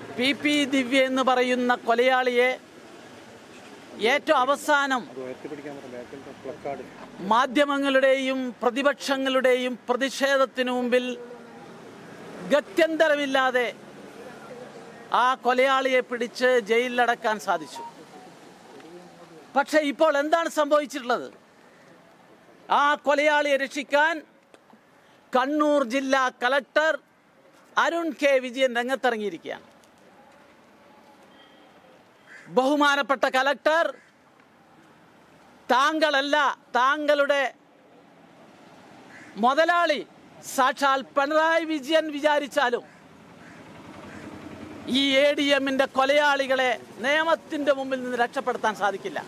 P P ദിവ്യ എന്ന് പറയുന്ന കൊലയാളിയെ ഏറ്റവും അവസാനം അത് ഉയർത്തിപ്പിടിക്കാൻ പറഞ്ഞ ബാക്കിൽ പ്ലക്കാർഡ് മാധ്യമങ്ങളുടെയും പ്രതിപക്ഷങ്ങളുടെയും പ്രതിഷേധത്തിനു മുമ്പിൽ ഗത്യന്തരമില്ലാതെ ആ കൊലയാളിയെ പിടിച്ച് ജയിലിലടക്കാൻ സാധിച്ചു പക്ഷെ ഇപ്പോൾ എന്താണ് സംഭവിച്ചിട്ടുള്ളത് ആ കൊലയാളിയെ രക്ഷിക്കാൻ കണ്ണൂർ ജില്ലാ കലക്ടർ അരുൺ കെ വിജയൻ രംഗത്തിറങ്ങിയിരിക്കുകയാണ് ബഹുമാനപ്പെട്ട കലക്ടർ താങ്കളല്ല താങ്കളുടെ മുതലാളി സാക്ഷാൽ പിണറായി വിജയൻ വിചാരിച്ചാലും ഈ എ ഡി എമ്മിന്റെ കൊലയാളികളെ നിയമത്തിന്റെ മുമ്പിൽ നിന്ന് രക്ഷപ്പെടുത്താൻ സാധിക്കില്ല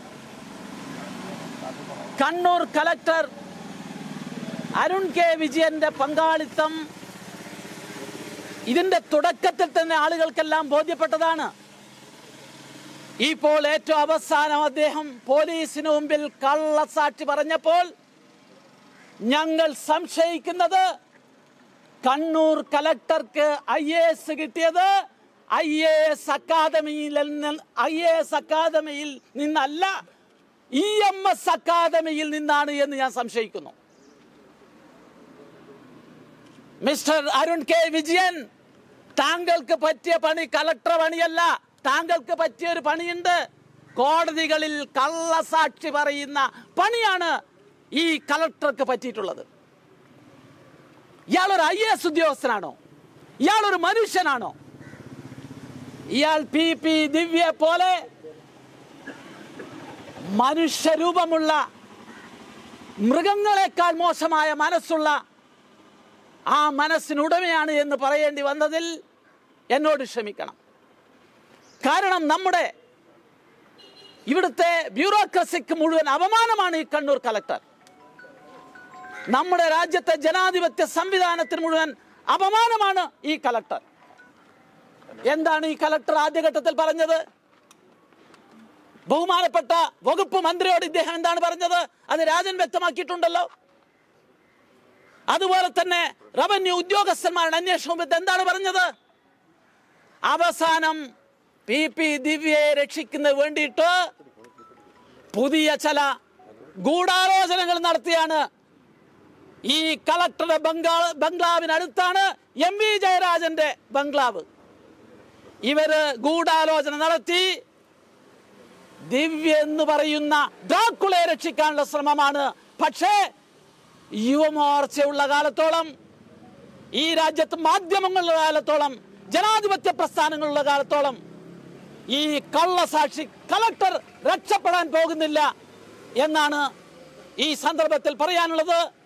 കണ്ണൂർ കലക്ടർ അരുൺ കെ വിജയന്റെ പങ്കാളിത്തം ഇതിന്റെ തുടക്കത്തിൽ തന്നെ ആളുകൾക്കെല്ലാം ബോധ്യപ്പെട്ടതാണ് ഇപ്പോൾ ഏറ്റവും അവസാനം അദ്ദേഹം പോലീസിന് മുമ്പിൽ കള്ളസാക്ഷി പറഞ്ഞപ്പോൾ ഞങ്ങൾ സംശയിക്കുന്നത് കണ്ണൂർ കലക്ടർക്ക് ഐ എ എസ് കിട്ടിയത് ഐ എ എസ് അക്കാദമിയിൽ ഐ എ എസ് അക്കാദമിയിൽ നിന്നല്ല ഇ എം എസ് അക്കാദമിയിൽ നിന്നാണ് എന്ന് ഞാൻ സംശയിക്കുന്നു മിസ്റ്റർ അരുൺ കെ വിജയൻ താങ്കൾക്ക് പറ്റിയ പണി കലക്ടർ പണിയല്ല താങ്കൾക്ക് പറ്റിയ ഒരു പണിയുണ്ട് കോടതികളിൽ കള്ളസാക്ഷി പറയുന്ന പണിയാണ് ഈ കലക്ടർക്ക് പറ്റിയിട്ടുള്ളത് ഇയാളൊരു ഐ എസ് ഉദ്യോഗസ്ഥനാണോ ഇയാളൊരു മനുഷ്യനാണോ ഇയാൾ പി പി ദിവ്യ പോലെ മനുഷ്യരൂപമുള്ള മൃഗങ്ങളെക്കാൾ മോശമായ മനസ്സുള്ള ആ മനസ്സിനുടമയാണ് എന്ന് പറയേണ്ടി വന്നതിൽ എന്നോട് ക്ഷമിക്കണം കാരണം നമ്മുടെ ഇവിടുത്തെ ബ്യൂറോക്രസിക്ക് മുഴുവൻ അപമാനമാണ് ഈ കണ്ണൂർ കലക്ടർ നമ്മുടെ രാജ്യത്തെ ജനാധിപത്യ സംവിധാനത്തിന് മുഴുവൻ അപമാനമാണ് ഈ കലക്ടർ എന്താണ് ഈ കലക്ടർ ആദ്യഘട്ടത്തിൽ പറഞ്ഞത് ബഹുമാനപ്പെട്ട വകുപ്പ് മന്ത്രിയോട് ഇദ്ദേഹം എന്താണ് പറഞ്ഞത് അത് രാജൻ വ്യക്തമാക്കിയിട്ടുണ്ടല്ലോ അതുപോലെ തന്നെ റവന്യൂ ഉദ്യോഗസ്ഥന്മാരുടെ അന്വേഷണം മുമ്പ് എന്താണ് പറഞ്ഞത് അവസാനം പി പി ദിവ്യയെ രക്ഷിക്കുന്നതിന് വേണ്ടിയിട്ട് പുതിയ ചില ഗൂഢാലോചനകൾ നടത്തിയാണ് ഈ കളക്ടറുടെ ബംഗാ ബംഗ്ലാവിനടുത്താണ് എം വി ജയരാജന്റെ ബംഗ്ലാവ് ഇവര് ഗൂഢാലോചന നടത്തി ദിവ്യ എന്ന് പറയുന്ന ഡ്രാക്കുളയെ രക്ഷിക്കാനുള്ള ശ്രമമാണ് പക്ഷേ യുവമോർച്ചയുള്ള കാലത്തോളം ഈ രാജ്യത്ത് മാധ്യമങ്ങളുള്ള കാലത്തോളം ജനാധിപത്യ പ്രസ്ഥാനങ്ങളുള്ള കാലത്തോളം ഈ കള്ളസാക്ഷി കളക്ടർ രക്ഷപ്പെടാൻ പോകുന്നില്ല എന്നാണ് ഈ സന്ദർഭത്തിൽ പറയാനുള്ളത്